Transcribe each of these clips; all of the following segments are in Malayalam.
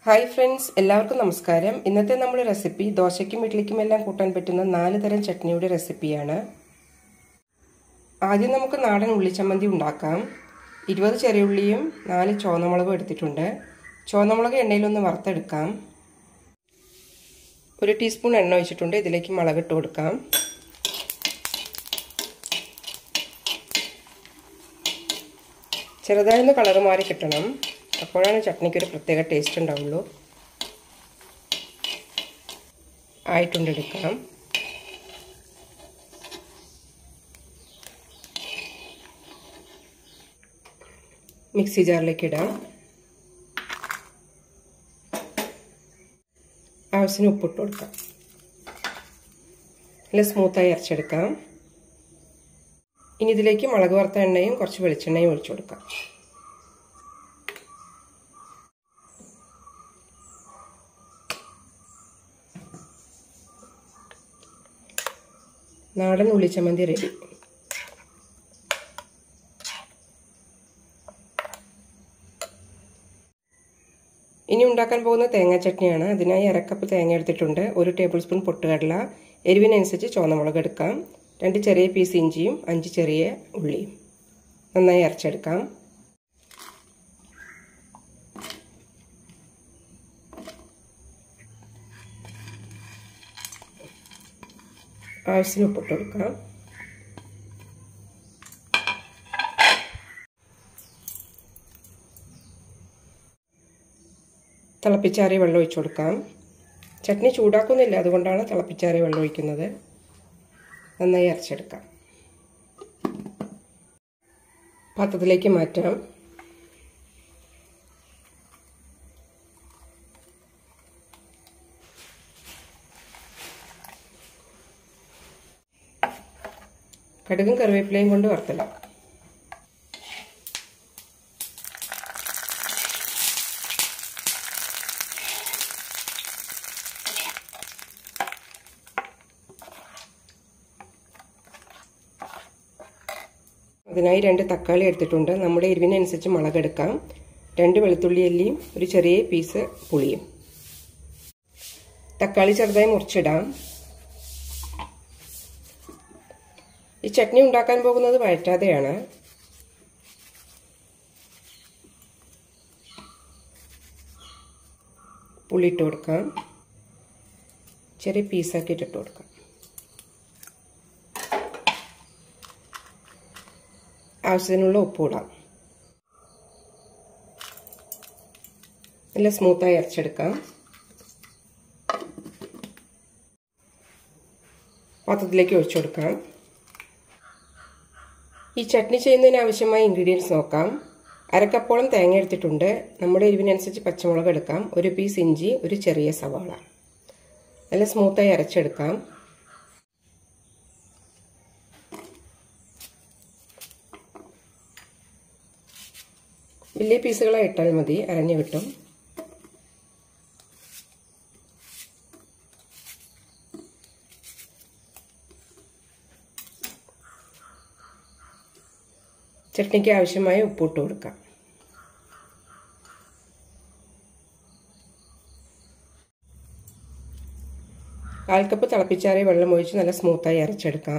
ഹായ് ഫ്രണ്ട്സ് എല്ലാവർക്കും നമസ്കാരം ഇന്നത്തെ നമ്മുടെ റെസിപ്പി ദോശയ്ക്കും ഇഡ്ലിക്കും എല്ലാം കൂട്ടാൻ പറ്റുന്ന നാല് തരം ചട്നിയുടെ റെസിപ്പിയാണ് ആദ്യം നമുക്ക് നാടൻ ഉള്ളിച്ചമ്മന്തി ഉണ്ടാക്കാം ഇരുപത് ചെറിയ ഉള്ളിയും നാല് ചുവന്നമുളകും എടുത്തിട്ടുണ്ട് ചുവന്നമുളക് എണ്ണയിലൊന്ന് വറുത്തെടുക്കാം ഒരു ടീസ്പൂൺ എണ്ണ ഒഴിച്ചിട്ടുണ്ട് ഇതിലേക്ക് മുളകിട്ട് കൊടുക്കാം ചെറുതായൊന്ന് കളർ മാറി കിട്ടണം അപ്പോഴാണ് ചട്നിക്ക് ഒരു പ്രത്യേക ടേസ്റ്റ് ഉണ്ടാവുള്ളൂ ആയിട്ടുണ്ട് എടുക്കാം മിക്സി ജാറിലേക്ക് ഇടാം ആവശ്യത്തിന് ഉപ്പിട്ട് കൊടുക്കാം നല്ല സ്മൂത്തായി അരച്ചെടുക്കാം ഇനി ഇതിലേക്ക് മുളക് വറുത്ത എണ്ണയും കുറച്ച് വെളിച്ചെണ്ണയും ഒഴിച്ചു കൊടുക്കാം നാടൻ ഉള്ളിച്ചമ്മന്തി റെഡി ഇനി ഉണ്ടാക്കാൻ പോകുന്ന തേങ്ങാ ചട്നിയാണ് അതിനായി അരക്കപ്പ് തേങ്ങ എടുത്തിട്ടുണ്ട് ഒരു ടേബിൾ സ്പൂൺ പൊട്ടുകടല എരിവിനനുസരിച്ച് ചുവന്നമുളക് എടുക്കാം രണ്ട് ചെറിയ പീസ് ഇഞ്ചിയും അഞ്ച് ചെറിയ ഉള്ളിയും നന്നായി അരച്ചെടുക്കാം ആവശ്യത്തിന് ഉപ്പിട്ട് കൊടുക്കാം തിളപ്പിച്ചാറിയ വെള്ളം ഒഴിച്ചു കൊടുക്കാം ചട്നി ചൂടാക്കുന്നില്ല അതുകൊണ്ടാണ് തിളപ്പിച്ചാറിയ വെള്ളം ഒഴിക്കുന്നത് നന്നായി അരച്ചെടുക്കാം പാത്രത്തിലേക്ക് മാറ്റാം കടുകും കറിവേപ്പിലയും കൊണ്ട് വറുത്തിടാം അതിനായി രണ്ട് തക്കാളി എടുത്തിട്ടുണ്ട് നമ്മുടെ എരിവിനനുസരിച്ച് മുളകെടുക്കാം രണ്ട് വെളുത്തുള്ളി അല്ലിയും ഒരു ചെറിയ പീസ് പുളിയും തക്കാളി ചെറുതായി മുറിച്ചിടാം ഈ ചട്നി ഉണ്ടാക്കാൻ പോകുന്നത് വഴറ്റാതെയാണ് പുളി ഇട്ട് കൊടുക്കാം ചെറിയ പീസാക്കി ഇട്ടിട്ട് കൊടുക്കാം ആവശ്യത്തിനുള്ള ഉപ്പ് ഇടാം നല്ല സ്മൂത്തായി അരച്ചെടുക്കാം പാത്രത്തിലേക്ക് ഒഴിച്ചു കൊടുക്കാം ഈ ചട്നി ചെയ്യുന്നതിന് ആവശ്യമായ ഇൻഗ്രീഡിയൻസ് നോക്കാം അരക്കപ്പോളം തേങ്ങ എടുത്തിട്ടുണ്ട് നമ്മുടെ എരിവിനനുസരിച്ച് പച്ചമുളക് എടുക്കാം ഒരു പീസ് ഇഞ്ചി ഒരു ചെറിയ സവാള നല്ല സ്മൂത്തായി അരച്ചെടുക്കാം വലിയ പീസുകളായി ഇട്ടാൽ മതി അരഞ്ഞു കിട്ടും ചട്നിക്ക് ആവശ്യമായ ഉപ്പിട്ട് കൊടുക്കാം കാൽ കപ്പ് തിളപ്പിച്ചാറിയ വെള്ളം ഒഴിച്ച് നല്ല സ്മൂത്തായി അരച്ചെടുക്കാം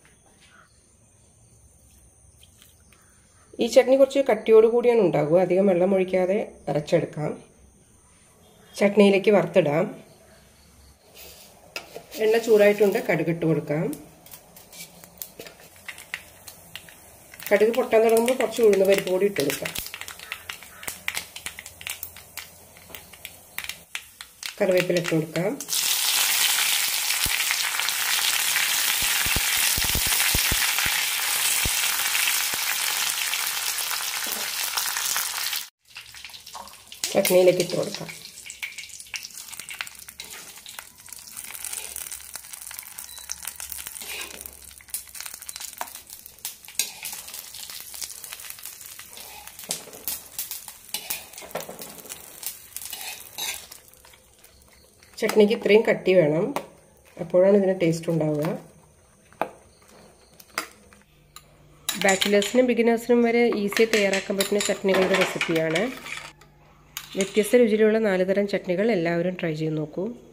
ഈ ചട്നി കുറച്ച് കട്ടിയോട് കൂടിയാണ് ഉണ്ടാകുക അധികം വെള്ളം ഒഴിക്കാതെ അരച്ചെടുക്കാം ചട്നിയിലേക്ക് വറുത്തിടാം എണ്ണ ചൂടായിട്ടുണ്ട് കടുകിട്ട് കൊടുക്കാം കടുക് പൊട്ടാൻ തുടങ്ങുമ്പോൾ കുറച്ച് ഉഴുന്ന പരിപ്പ് കൂടി ഇട്ട് കൊടുക്കാം കറിവേപ്പില ഇട്ട് കൊടുക്കാം ചട്നിയിലേക്ക് ഇട്ട് കൊടുക്കാം ചട്നിക്ക് ഇത്രയും കട്ടി വേണം അപ്പോഴാണ് ഇതിന് ടേസ്റ്റ് ഉണ്ടാവുക ബാച്ചിലേഴ്സിനും ബിഗിനേഴ്സിനും വരെ ഈസിയായി തയ്യാറാക്കാൻ പറ്റുന്ന ചട്നികളുടെ റെസിപ്പിയാണ് വ്യത്യസ്ത രുചിയിലുള്ള നാല് തരം ചട്നികൾ എല്ലാവരും ട്രൈ ചെയ്ത് നോക്കൂ